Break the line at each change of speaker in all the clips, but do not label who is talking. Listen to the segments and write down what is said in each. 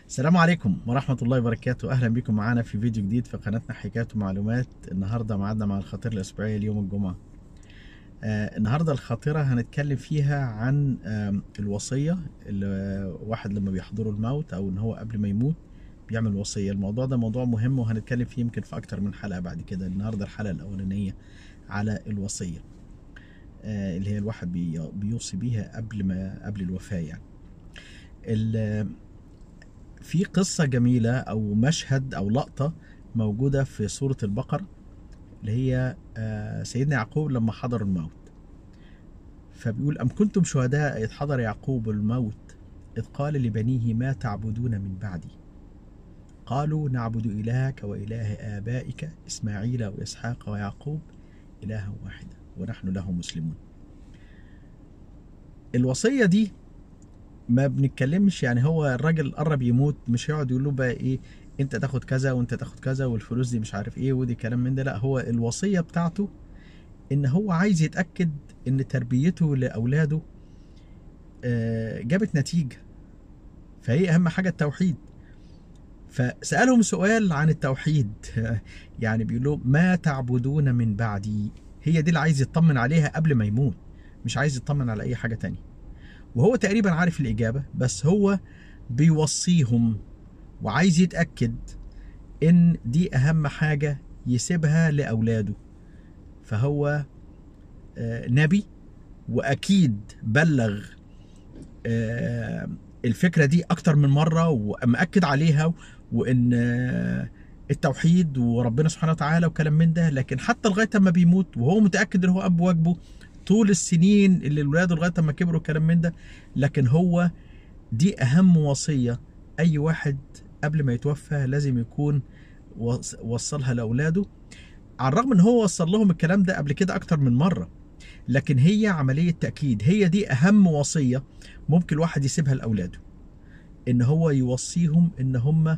السلام عليكم ورحمة الله وبركاته أهلا بكم معنا في فيديو جديد في قناتنا حكايات ومعلومات النهاردة معادنا مع الخطيرة الأسبوعية اليوم الجمعة آه النهاردة الخطيرة هنتكلم فيها عن آه الوصية اللي واحد لما بيحضره الموت أو إن هو قبل ما يموت بيعمل وصية الموضوع ده موضوع مهم وهنتكلم فيه يمكن في أكتر من حلقة بعد كده النهاردة الحلقة الأولانية على الوصية آه اللي هي الواحد بي- بيوصي بيها قبل ما قبل الوفاة يعني ال- في قصة جميلة أو مشهد أو لقطة موجودة في سورة البقرة اللي هي آه، سيدنا يعقوب لما حضر الموت فبيقول أم كنتم شهداء إذ حضر يعقوب الموت إذ قال لبنيه ما تعبدون من بعدي قالوا نعبد إلهك وإله آبائك إسماعيل وإسحاق ويعقوب إلها واحدا ونحن له مسلمون الوصية دي ما بنتكلمش يعني هو الراجل قرب يموت مش هيقعد يقول له بقى ايه انت تاخد كذا وانت تاخد كذا والفلوس دي مش عارف ايه ودي كلام من ده لا هو الوصيه بتاعته ان هو عايز يتاكد ان تربيته لاولاده آه، جابت نتيجه فهي اهم حاجه التوحيد فسالهم سؤال عن التوحيد يعني بيقول له ما تعبدون من بعدي هي دي اللي عايز يطمن عليها قبل ما يموت مش عايز يطمن على اي حاجه تانية وهو تقريبا عارف الإجابة بس هو بيوصيهم وعايز يتأكد إن دي أهم حاجة يسيبها لأولاده فهو آه، نبي وأكيد بلغ آه، الفكرة دي أكتر من مرة ومأكد عليها وإن آه، التوحيد وربنا سبحانه وتعالى وكلام من ده لكن حتى لغاية ما بيموت وهو متأكد إن هو أب واجبه طول السنين اللي ولاده لغاية ما كبروا كلام من ده لكن هو دي أهم وصية أي واحد قبل ما يتوفى لازم يكون وص- وصلها لأولاده على الرغم إن هو وصل لهم الكلام ده قبل كده أكتر من مرة لكن هي عملية تأكيد هي دي أهم وصية ممكن الواحد يسيبها لأولاده إن هو يوصيهم إن هم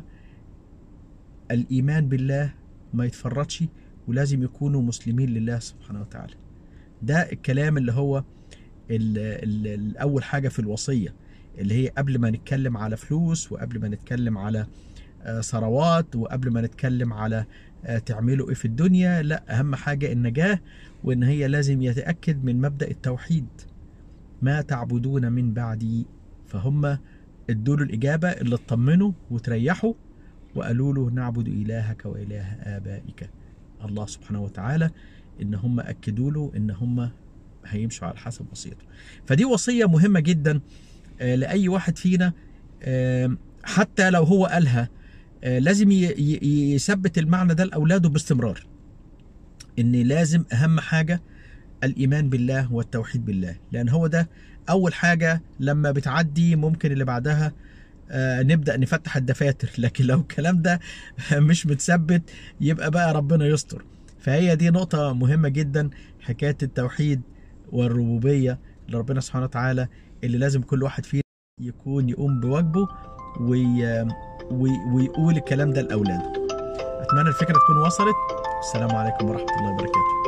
الإيمان بالله ما يتفرطش ولازم يكونوا مسلمين لله سبحانه وتعالى ده الكلام اللي هو ال ال الأول حاجة في الوصية اللي هي قبل ما نتكلم على فلوس وقبل ما نتكلم على آه، ثروات وقبل ما نتكلم على آه، تعملوا ايه في الدنيا لا أهم حاجة النجاة وإن هي لازم يتأكد من مبدأ التوحيد ما تعبدون من بعدي فهم ادوا له الإجابة اللي اطمنوا وتريحوا وقالوا له نعبد إلهك وإله آبائك الله سبحانه وتعالى إن هم أكدوا له إن هم هيمشوا على حسب وصيته فدي وصية مهمة جدا آه، لأي واحد فينا آه، حتى لو هو قالها آه، لازم ي- ي- يثبت المعنى ده لأولاده باستمرار إن لازم أهم حاجة الإيمان بالله والتوحيد بالله لأن هو ده أول حاجة لما بتعدي ممكن اللي بعدها آه، نبدأ نفتح الدفاتر لكن لو الكلام ده مش متثبت يبقى بقى ربنا يستر فهي دي نقطة مهمة جدا حكاية التوحيد والربوبية لربنا سبحانه وتعالى اللي لازم كل واحد فينا يكون يقوم بواجبه وي... وي... ويقول الكلام ده لأولاده أتمنى الفكرة تكون وصلت السلام عليكم ورحمة الله وبركاته